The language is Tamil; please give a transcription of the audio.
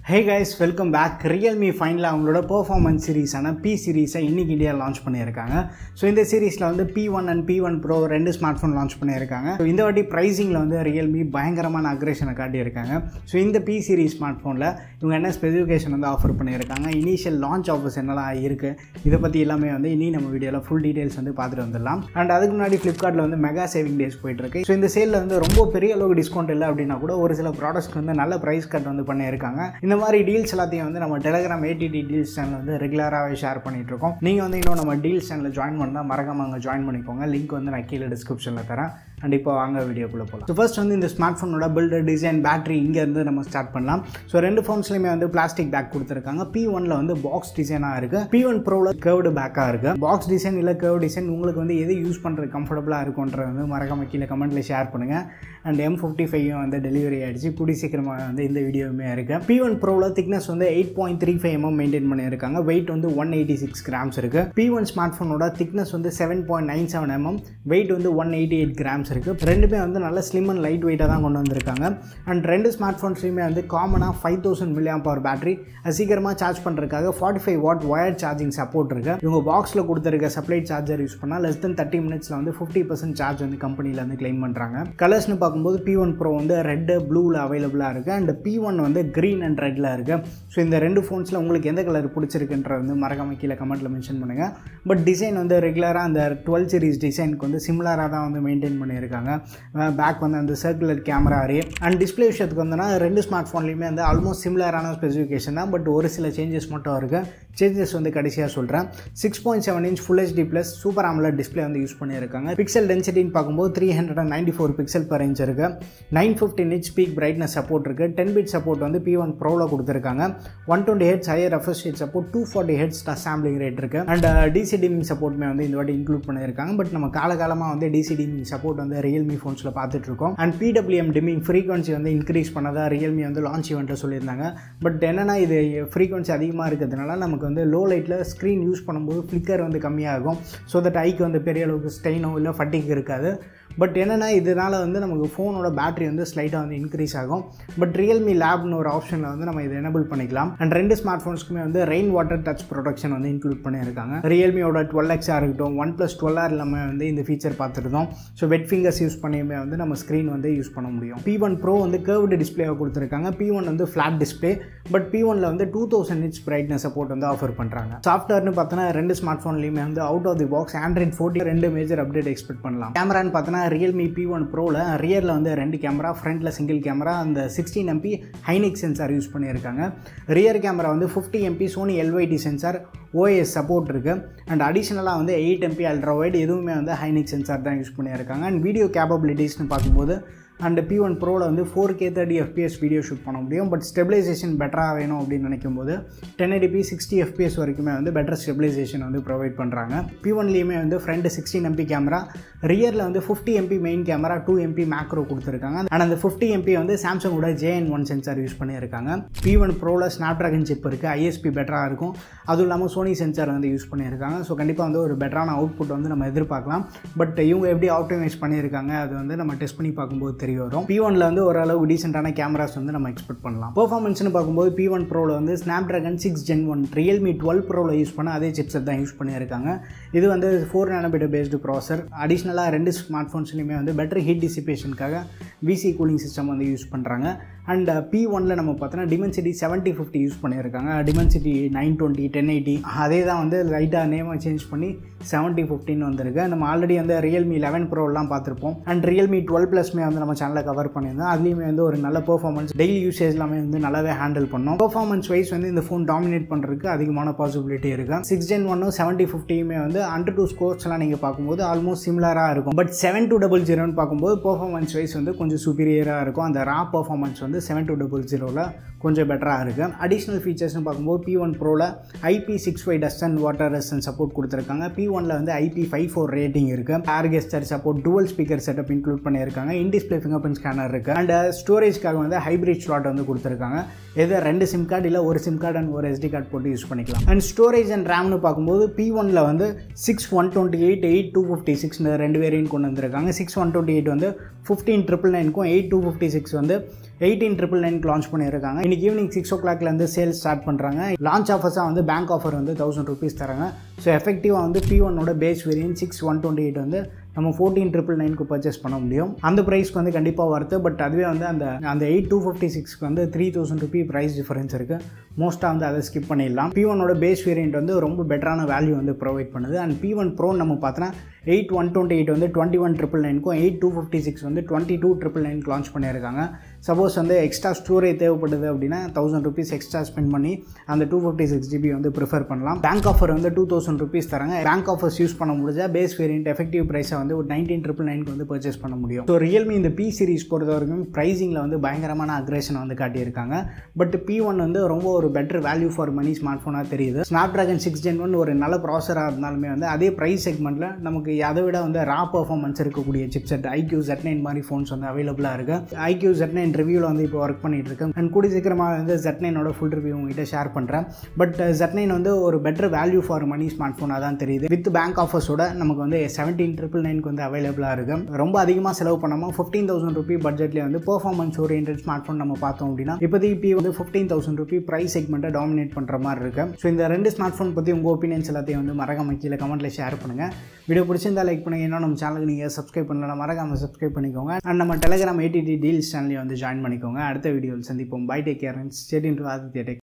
ஹே கைஸ் வெல்கம் பேக் ரியல்மி ஃபைனில் அவங்களோட பெர்ஃபார்மன்ஸ் சீரிஸான பி சீரிஸை இன்னைக்கு இந்தியா லான்ச் பண்ணியிருக்காங்க ஸோ இந்த சீரிஸில் வந்து P one and P one pro ரெண்டு ஸ்மார்ட் ஃபோன் லான்ச் பண்ணியிருக்காங்க ஸோ இந்த வாட்டி ப்ரைஸிங்கில் வந்து ரியல்மி பயங்கரமான அக்ரேஷனை காட்டியிருக்காங்க ஸோ இந்த பி சீரிஸ் ஸ்மார்ட் ஃபோனில் இவங்க என்ன ஸ்பெசிஃபிகேஷன் வந்து ஆஃபர் பண்ணியிருக்காங்க இனிஷியல் லான்ச் ஆஃபர்ஸ் என்னெல்லாம் இருக்குது இதை பற்றி எல்லாமே வந்து இனி நம்ம வீடியோவில் ஃபுல் டீட்டெயில்ஸ் வந்து பார்த்துட்டு வந்துடலாம் அண்ட் அதுக்கு முன்னாடி ஃப்ளிப்கார்ட்டில் வந்து மெகா சேவிங் டேஸ் போயிட்டுருக்கு ஸோ இந்த சேலில் வந்து ரொம்ப பெரிய அளவுக்கு டிஸ்கவுண்ட் இல்லை அப்படின்னா கூட ஒரு சில ப்ராடக்ட்ஸ்க்கு வந்து நல்ல ப்ரைஸ் கட் வந்து பண்ணியிருக்காங்க இந்த மாதிரி டீல்ஸ் எல்லாத்தையும் வந்து நம்ம டெலிகிராம் ஏடிடி டீல்ஸ் சேனல் வந்து ரெகுலராகவே ஷேர் பண்ணிட்டு இருக்கோம் நீங்கள் வந்து இன்னும் நம்ம டீல்ஸ் சேனலில் ஜாயின் பண்ணால் மறக்காம அங்கே ஜாயின் பண்ணிக்கோங்க லிங்க் வந்து நான் கீழே டிஸ்கிரிப்ஷனில் தரேன் அண்ட் இப்போ வாங்க வீடியோக்குள்ளே போகலாம் ஸோ ஃபர்ஸ்ட் வந்து இந்த ஸ்மார்ட் ஃபோனோட பில்டர் டிசைன் பேட்டரி இங்கேருந்து நம்ம ஸ்டார்ட் பண்ணலாம் ஸோ ரெண்டு ஃபோன்ஸ்லையுமே வந்து பிளாஸ்டிக் பேக் கொடுத்துருக்காங்க பி ஒனில் வந்து பாக்ஸ் டிசைனாக இருக்குது பி ஒன் ப்ரோவில் கேர்டு பேக்காக இருக்குது பாக்ஸ் டிசைன் இல்லை கேர்வ் டிசைன் உங்களுக்கு வந்து எது யூஸ் பண்ணுறது கம்ஃபர்டபுளாக இருக்குன்றது வந்து மறக்காம கீழே கமெண்ட்டில் ஷேர் பண்ணுங்கள் அண்ட் எம் ஃபிஃப்டி ஃபைவும் வந்து டெலிவரி ஆகிடுச்சு கூடி சீக்கிரமாக வந்து இந்த வீடியோவுமே இருக்குது பி ஒன் ப்ரோவில் திக்னஸ் வந்து eight point three five mm maintain பண்ணியிருக்காங்க வெயிட் வந்து ஒன் எயிட்டி சிக்ஸ் கிராம்ஸ் இருக்குது பி ஒன் ஸ்மார்ட் ஃபோனோட திக்னஸ் வந்து seven point nine seven mm weight வந்து ஒன் எயிட்டி எயிட் கிராம்ஸ் இருக்குது ரெண்டுமே வந்து நல்ல ஸ்லிம் அண்ட் லைட் வெயிட்டாக தான் கொண்டு வந்திருக்காங்க அண்ட் ரெண்டு ஸ்மார்ட் ஃபோன்ஸ்லையுமே வந்து காமனாக five thousand milliamp power battery சீக்கிரமாக சார்ஜ் பண்ணுறதுக்காக forty five watt wired charging support இருக்குது இவங்க பாக்ஸில் கொடுத்துருக்க சப்ளைட் சார்ஜர் யூஸ் பண்ணால் லெஸ் தென் தேர்ட்டி மினிட்ஸில் வந்து ஃபிஃப்டி பர்சன்ட் சார்ஜ் வந்து கம்பெனியில் வந்து கிளைம் பண்ணுறாங்க கலர்ஸ்னு பார்க்கும்போது பி ஒன் ப்ரோ வந்து ரெட்டு ப்ளூவில் அவைலபிளாக இருக்குது அண்ட் பி ஒன் வந்து க்ரீன் அண்ட் ரெட்டில் இருக்குது ஸோ இந்த ரெண்டு ஃபோன்ஸில் உங்களுக்கு எந்த கலர் பிடிச்சிருக்குன்ற வந்து மறக்காம கீழே கமெண்ட்டில் மென்ஷன் பண்ணுங்கள் பட் டிசைன் வந்து ரெகுலராக அந்த டுவெல் சீரிஸ் டிசைனுக்கு வந்து சிமிலராக தான் வந்து மெயின்டைன் பண்ணியிருக்காங்க பேக் வந்து அந்த circular camera array and display விஷயத்துக்கு வந்தோன்னா ரெண்டு ஸ்மார்ட் ஃபோன்லையுமே வந்து ஆல்மோஸ்ட் சிமிலரான ஸ்பெசிஃபிகேஷன் தான் பட் ஒரு சில சேஞ்சஸ் மட்டும் இருக்குது சேஞ்சஸ் வந்து கடைசியாக சொல்கிறேன் six point seven inch full HD plus super AMOLED display வந்து யூஸ் பண்ணியிருக்காங்க பிக்சல் டென்சிட்டின்னு பார்க்கும்போது three hundred and ninety four pixel per inch இருக்குது nine fifteen nits peak brightness support இருக்குது டென் பிட் சப்போர்ட் வந்து பி ஒன் ப்ரோவில் கொடுத்துருக்காங்க one twenty hertz higher refresh rate support two forty hertz sampling rate இருக்குது அண்ட் டிசி டிமிங் சப்போர்ட்டுமே வந்து இந்த வாட்டி இன்க்ளூட் பண்ணியிருக்காங்க பட் நம்ம காலகாலமாக வந்து டிசி டிமிங் சப்போர்ட் வந்து ரியல்மி ஃபோன்ஸில் பார்த்துட்டு இருக்கோம் அண்ட் பிடபிள்யூஎம் டிமிங் ஃப்ரீக்வன்சி வந்து இன்க்ரீஸ் பண்ணதாக ரியல்மி வந்து லான்ச் ஈவெண்ட்டில் சொல்லியிருந்தாங்க பட் என்னென்னா இது ஃப்ரீக்வன்சி அதிகமாக இருக்கிறதுனால நமக்கு வந்து லோ லைட்டில் ஸ்க்ரீன் யூஸ் பண்ணும்போது ஃப்ளிக்கர் வந்து கம்மியாகும் ஸோ தட் ஐக்கு வந்து பெரிய அளவுக்கு ஸ்டெயினோ இல்லை ஃபட்டிக் இருக்காது பட் என்னென்னா இதனால் வந்து நமக்கு ஃபோனோட பேட்டரி வந்து ஸ்லைட்டாக வந்து இன்க்ரீஸ் ஆகும் பட் ரியல்மி லேப்னு ஒரு ஆப்ஷனில் வந்து நம்ம இதை எனபிள் பண்ணிக்கலாம் அண்ட் ரெண்டு ஸ்மார்ட் ஃபோன்ஸ்க்குமே வந்து ரெயின் வாட்டர் டச் ப்ரொடக்ஷன் வந்து இன்க்ளூட் பண்ணியிருக்காங்க ரியல்மியோட டுவெல் எக்ஸாக இருக்கட்டும் ஒன் ப்ளஸ் டுவெல் ஆர் இல்லாமல் வந்து இந்த ஃபீச்சர் பார்த்துருந்தோம் ஸோ வெட் ஃபிங்கர்ஸ் யூஸ் பண்ணியுமே வந்து நம்ம ஸ்க்ரீன் வந்து யூஸ் பண்ண முடியும் பி ஒன் ப்ரோ வந்து கேர்வ்டு டிஸ்பிளேவை கொடுத்துருக்காங்க பி ஒன் வந்து ஃப்ளாட் டிஸ்பிளே பட் பி ஒனில் வந்து two thousand nits brightness support வந்து ஆஃபர் பண்ணுறாங்க சாஃப்ட்வேர்னு பார்த்தோன்னா ரெண்டு ஸ்மார்ட் ஃபோன்லையுமே வந்து out of the box Android forty ரெண்டு மேஜர் அப்டேட் எக்ஸ்பெக்ட் பண்ணலாம் கேமரான்னு பார்த்தோன்னா ரியல்மி பி ஒன் ப்ரோவில் ரியரில் வந்து ரெண்டு கேமரா ஃப்ரண்ட்டில் சிங்கிள் கேமரா அந்த sixteen MP Hynix sensor use பண்ணியிருக்காங்க ரியர் கேமரா வந்து fifty MP Sony LYT sensor OIS support இருக்குது அண்ட் அடிஷ்னலாக வந்து எயிட் எம்பி அல்ட்ரா வைட் எதுவுமே வந்து ஹைனிக் சென்சார் தான் யூஸ் பண்ணியிருக்காங்க அண்ட் வீடியோ கேப்பபிலிட்டிஸ்னு பார்க்கும்போது அண்ட் பி ஒன் ப்ரோவில் வந்து four K thirty FPS video shoot பண்ண முடியும் பட் ஸ்டெபிலைசேஷன் பெட்டராக வேணும் அப்படின்னு நினைக்கும் போது டென் எடிபி சிக்ஸ்டி எஃபிஎஸ் வரைக்குமே வந்து பெட்டர் ஸ்டெபிலைசேஷன் வந்து ப்ரொவைட் பண்ணுறாங்க பி ஒன்லேயுமே வந்து ஃப்ரண்ட் சிக்ஸ்டீன் எம்பி கேமரா ரியரில் வந்து fifty MP main camera two MP macro கொடுத்துருக்காங்க அண்ட் அந்த ஃபிஃப்டி எம்பி வந்து சாம்சங்கோட ஜேஎன் ஒன் சென்சார் யூஸ் பண்ணியிருக்காங்க பி ஒன் ப்ரோவில் ஸ்னாப் ட்ராகன் சிப் இருக்குது ஐஎஸ்பி பெட்டராக இருக்கும் அதுவும் இல்லாமல் சோனி சென்சார் வந்து யூஸ் பண்ணியிருக்காங்க ஸோ கண்டிப்பாக வந்து ஒரு பெட்டரான அவுட்புட் வந்து நம்ம எதிர்பார்க்கலாம் பட் இவங்க எப்படி ஆப்டிமைஸ் பண்ணியிருக்காங்க அது வந்து நம்ம டெஸ்ட் பண்ணி பார்க்கும்போது தெரிய வரும் பி ஒனில் வந்து ஓரளவு டீசெண்டான கேமராஸ் வந்து நம்ம எக்ஸ்பெக்ட் பண்ணலாம் பர்ஃபார்மன்ஸ்னு பார்க்கும்போது பி ஒன் ப்ரோவில் வந்து Snapdragon six gen one Realme twelve ப்ரோவில் யூஸ் பண்ண அதே சிப்செட் தான் யூஸ் பண்ணியிருக்காங்க இது வந்து ஃபோர் நானோமீட்டர் பேஸ்டு ப்ராசர் அடிஷ்னலாக ரெண்டு ஸ்மார்ட் ஃபோன்ஸ்லையுமே வந்து பெட்டர் ஹீட் டிசிபேஷனுக்காக விசி கூலிங் சிஸ்டம் வந்து யூஸ் பண்ணுறாங்க அண்ட் பி ஒனில் நம்ம பார்த்தோன்னா டிமென்சிட்டி செவன்ட்டி ஃபிஃப்டி யூஸ் பண்ணியிருக்காங்க Dimensity nine twenty ten eighty அதே தான் வந்து லைட்டாக நேமை சேஞ்ச் பண்ணி செவன்ட்டி ஃபிஃப்டின்னு வந்திருக்கு நம்ம ஆல்ரெடி வந்து ரியல்மி லெவன் ப்ரோலாம் பார்த்துருப்போம் அண்ட் ரியல்மி டுவெல் ப்ளஸ்மே வந்து நம்ம சேனலில் கவர் பண்ணியிருந்தோம் அதுலேயுமே வந்து ஒரு நல்ல பர்ஃபார்மன்ஸ் டெய்லி யூசேஜ் எல்லாமே வந்து நல்லாவே ஹேண்டில் பண்ணோம் பர்ஃபார்மன்ஸ் வைஸ் வந்து இந்த ஃபோன் டாமினேட் பண்ணுறதுக்கு அதிகமான பாசிபிலிட்டி இருக்குது சிக்ஸ் ஜென் ஒன்னும் செவன்ட்டி ஃபிஃப்டியுமே வந்து அண்டர் டூ ஸ்கோர்ஸ்லாம் நீங்கள் பார்க்கும்போது ஆல்மோஸ்ட் சிமிலராக இருக்கும் பட் செவன் டூ டபுள் ஜீரோன்னு பார்க்கும்போது பர்ஃபார்மன்ஸ் வைஸ் வந்து கொஞ்சம் சுப்பீரியராக இருக்கும் அந்த ரா பர்ஃபார்மன்ஸ் வந்து செவன் டூ டபுள் ஜீரோவில் கொஞ்சம் பெட்டராக இருக்குது அடிஷ்னல் ஃபீச்சர்ஸ்னு பார்க்கும்போது பி ஒன் ப்ரோவில் IP six five dust and water resistance support கொடுத்துருக்காங்க பி ஒனில் வந்து ஐபி ஃபைவ் ஃபோர் ரேட்டிங் இருக்குது air gesture support dual speaker setup include பண்ணியிருக்காங்க in display finger print scanner இருக்குது அண்ட் ஸ்டோரேஜ்க்காக வந்து ஹைப்ரிட் ஸ்லாட் வந்து கொடுத்துருக்காங்க எது ரெண்டு சிம் கார்டு இல்லை ஒரு சிம் கார்டு அண்ட் ஒரு எஸ்டி கார்டு போட்டு யூஸ் பண்ணிக்கலாம் அண்ட் ஸ்டோரேஜ் அண்ட் ரேம்னு பார்க்கும்போது பி ஒனில் வந்து six one twenty eight eight two fifty six ரெண்டு வேரியன்ட் கொண்டு வந்திருக்காங்க சிக்ஸ் ஒன் டுவெண்ட்டி எயிட் வந்து ஃபிஃப்டீன் ட்ரிபிள் நைனுக்கும் எயிட் டூ ஃபிஃப்டி சிக்ஸ் வந்து எயிட்டீன் ட்ரிபிள் நைனுக்கு லான்ச் பண்ணியிருக்காங்க இன்னைக்கு ஈவினிங் சிக்ஸ் ஓ கிளாக்லேருந்து சேல்ஸ் ஸ்டார்ட் பண்ணுறாங்க லான்ச் ஆஃபர்ஸாக வந்து பேங்க் ஆஃபர் வந்து தௌசண்ட் ருபீஸ் தராங்க ஸோ எஃபெக்டிவாக வந்து பி ஒன்னோட base variant six one twenty eight வந்து நம்ம ஃபோர்டீன் ட்ரிபிள் நைனுக்கு பர்ச்சேஸ் பண்ண முடியும் அந்த ப்ரைஸ்க்கு வந்து கண்டிப்பாக வருது பட் அதுவே வந்து அந்த அந்த எயிட் டூ ஃபிஃப்டி சிக்ஸ்க்கு வந்து three thousand rupee price difference இருக்குது மோஸ்ட்டாக வந்து அதை ஸ்கிப் பண்ணிடலாம் பி ஒனோட பேஸ் வேரியன்ட் வந்து ரொம்ப பெட்டரான வேல்யூ வந்து ப்ரொவைட் பண்ணுது அண்ட் பி ஒன் ப்ரோ நம்ம பார்த்தோன்னா எயிட் ஒன் டுவெண்ட்டி எயிட் வந்து டுவெண்ட்டி ஒன் ட்ரிபிள் நைனுக்கும் எயிட் டூ ஃபிஃப்டி சிக்ஸ் வந்து டுவெண்ட்டி டூ ட்ரிபிள் நைனுக்கு லான்ச் பண்ணியிருக்காங்க சப்போஸ் வந்து எக்ஸ்ட்ரா ஸ்டோரேஜ் தேவைப்படுது அப்படின்னா தௌசண்ட் ருபீஸ் எக்ஸ்ட்ரா ஸ்பெண்ட் பண்ணி அந்த டூ ஃபிஃப்டி சிக்ஸ் ஜிபி வந்து ப்ரிஃபர் பண்ணலாம் பேங்க் ஆஃபர் வந்து டூ தௌசண்ட் ருபீஸ் தராங்க பேங்க் ஆஃபர்ஸ் யூஸ் பண்ண முடிஞ்சா பேஸ் வேரியன்ட் எஃபெக்டிவ் ப்ரைஸை வந்து ஒரு நைன்டீன் ட்ரிபிள் நைனுக்கு வந்து பர்ச்சேஸ் பண்ண முடியும் ஸோ ரியல்மி இந்த பி சீரிஸ் பொறுத்த வரைக்கும் ப்ரைஸிங்கில் வந்து பயங்கரமான அக்ரேஷன் வந்து காட்டியிருக்காங்க பட் பி ஒன் வந்து ரொம்ப ஒரு better value for money smart ஃபோனாக தெரியுது Snapdragon six gen one ஒரு நல்ல ப்ராசராக இருந்தாலுமே வந்து அதே ப்ரைஸ் செக்மெண்ட்டில் நமக்கு அதை விட வந்து ரா பர்ஃபார்மன்ஸ் இருக்கக்கூடிய சிப்செட் ஐக்யூ ஜெட் நைன் மாதிரி ஃபோன்ஸ் வந்து அவைலபிளாக இருக்குது ஐக்யூ ஜெட் நைன் ரிவ்யூவில் வந்து இப்போ ஒர்க் பண்ணிட்டு இருக்கேன் அண்ட் கூடி சீக்கிரமாக வந்து ஜெட் நைனோட ஃபுல் ரிவ்யூ உங்ககிட்ட ஷேர் பண்ணுறேன் பட் ஜெட் நைன் வந்து ஒரு better value for money smart ஃபோனாக தான் தெரியுது வித் பேங்க் ஆஃபர்ஸோட நமக்கு வந்து செவன்டீன் ட்ரிபிள் நைனுக்கு வந்து அவைலபிளாக இருக்குது ரொம்ப அதிகமாக செலவு பண்ணாமல் ஃபிஃப்டீன் தௌசண்ட் ருபி பட்ஜெட்லேயே வந்து பர்ஃபார்மன்ஸ் ஓரியன்ட் ஸ்மார்ட் ஃபோன் நம்ம பார்த்தோம் அப்படின்னா இப்போதைக்கு இப்போ வந்து ஃபிஃப்டீன் தௌசண்ட் ருபி ப்ரைஸ் செக்மெண்ட்டை டாமினேட் பண்ணுற மாதிரி இருக்கு ஸோ இந்த ரெண்டு ஸ்மார்ட் ஃபோன் பற்றி உங்கள் ஒப்பீனியன்ஸ் எல்லாத்தையும் வந்து மறக்காம கீழே கமெண்ட்டில் ஷேர் பண்ணுங்கள் வீடியோ பிடிச்சிருந்தா லைக் பண்ணுங்கள் இன்னும் நம்ம சேனலுக்கு நீங்கள் சப்ஸ்கிரைப் பண்ணலாம் மறக்காம சப்ஸ்கிரைப் பண்ணிக்கோங்க அண்ட் நம்ம டெலிகிராம் ஏடிடி டீல்ஸ் சேனலையும் வந்து ஜாயின் பண்ணிக்கோங்க அடுத்த வீடியோவில் சந்திப்போம் பை டேக் கேர் ஸ்டேட் இன் டு ஆதித்ய டெக்